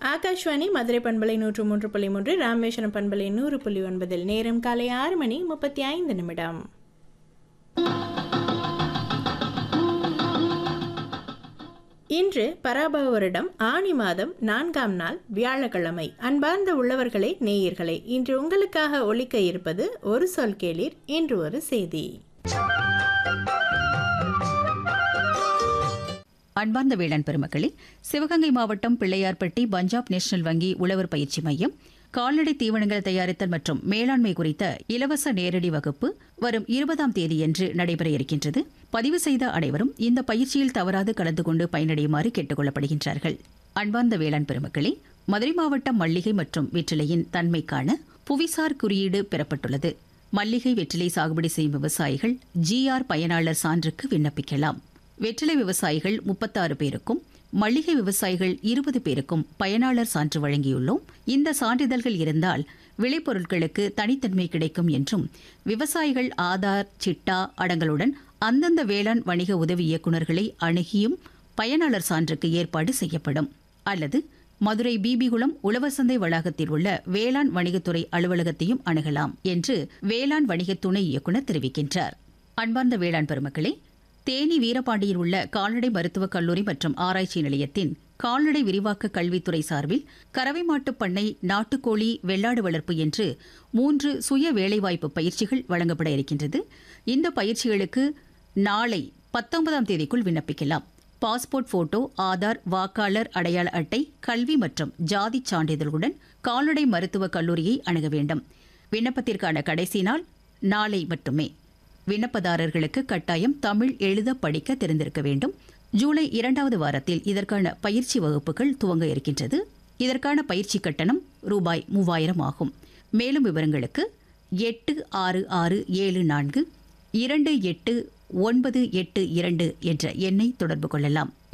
ஆகாஷ்வாணி மதுரை பண்பலை நூற்று மூன்று புள்ளி மூன்று ராமேஸ்வரம் பண்பலை நூறு புள்ளி ஒன்பதில் நேரம் காலை ஆறு மணி முப்பத்தி ஐந்து நிமிடம் இன்று பராபவ வருடம் ஆணி மாதம் நான்காம் நாள் வியாழக்கிழமை அன்பார்ந்த உள்ளவர்களே நேயர்களே இன்று உங்களுக்காக ஒலிக்க இருப்பது ஒரு சொல் கேளீர் இன்று ஒரு செய்தி அன்பார்ந்த வேளாண் பெருமக்களே சிவகங்கை மாவட்டம் பிள்ளையார்பட்டி பஞ்சாப் நேஷனல் வங்கி உழவர் பயிற்சி மையம் கால்நடை தீவனங்கள் தயாரித்தல் மற்றும் மேலாண்மை குறித்த இலவச நேரடி வகுப்பு வரும் இருபதாம் தேதியன்று நடைபெற இருக்கின்றது பதிவு செய்த அனைவரும் இந்த பயிற்சியில் தவறாது கலந்து கொண்டு பயனடையுமாறு கேட்டுக் கொள்ளப்படுகின்றார்கள் அன்பார்ந்த வேளாண் பெருமக்களே மதுரை மாவட்டம் மல்லிகை மற்றும் வெற்றிலையின் தன்மைக்கான புவிசார் குறியீடு பெறப்பட்டுள்ளது மல்லிகை வெற்றிலை சாகுபடி செய்யும் விவசாயிகள் ஜிஆர் பயனாளர் சான்றுக்கு விண்ணப்பிக்கலாம் வெற்றிலை விவசாயிகள் முப்பத்தாறு பேருக்கும் மல்லிகை விவசாயிகள் இருபது பேருக்கும் பயனாளர் சான்று வழங்கியுள்ளோம் இந்த சான்றிதழ்கள் இருந்தால் விளைபொருட்களுக்கு தனித்தன்மை கிடைக்கும் என்றும் விவசாயிகள் ஆதார் சிட்டா அடங்களுடன் அந்தந்த வேளாண் வணிக உதவி இயக்குநர்களை அணுகியும் பயனாளர் சான்றுக்கு ஏற்பாடு செய்யப்படும் அல்லது மதுரை பிபிகுளம் உழவர்சந்தை வளாகத்தில் உள்ள வேளாண் வணிகத்துறை அலுவலகத்தையும் அணுகலாம் என்று வேளாண் வணிக துணை இயக்குநர் தெரிவிக்கின்றார் அன்பார்ந்த வேளாண் பெருமக்களே தேனி வீரபாண்டியில் உள்ள கால்நடை மருத்துவக் கல்லூரி மற்றும் ஆராய்ச்சி நிலையத்தின் கால்நடை விரிவாக்க கல்வித்துறை சார்பில் கறவை மாட்டுப் பண்ணை நாட்டுக்கோழி வெள்ளாடு வளர்ப்பு என்று மூன்று சுய வேலைவாய்ப்பு பயிற்சிகள் வழங்கப்பட இருக்கின்றது இந்த பயிற்சிகளுக்கு நாளை பத்தொன்பதாம் தேதிக்குள் விண்ணப்பிக்கலாம் பாஸ்போர்ட் போட்டோ ஆதார் வாக்காளர் அடையாள அட்டை கல்வி மற்றும் ஜாதி சான்றிதழுடன் கால்நடை மருத்துவக் கல்லூரியை அணுக வேண்டும் விண்ணப்பத்திற்கான கடைசி நாள் நாளை மட்டுமே விண்ணப்பதாரர்களுக்கு கட்டாயம் தமிழ் எழுத படிக்க தெரிந்திருக்க வேண்டும் ஜூலை இரண்டாவது வாரத்தில் இதற்கான பயிற்சி வகுப்புகள் துவங்க இருக்கின்றது இதற்கான பயிற்சி கட்டணம் ரூபாய் மூவாயிரம் ஆகும் மேலும் விவரங்களுக்கு எட்டு ஆறு ஆறு ஏழு நான்கு இரண்டு எட்டு ஒன்பது எட்டு இரண்டு என்ற எண்ணை தொடர்பு கொள்ளலாம்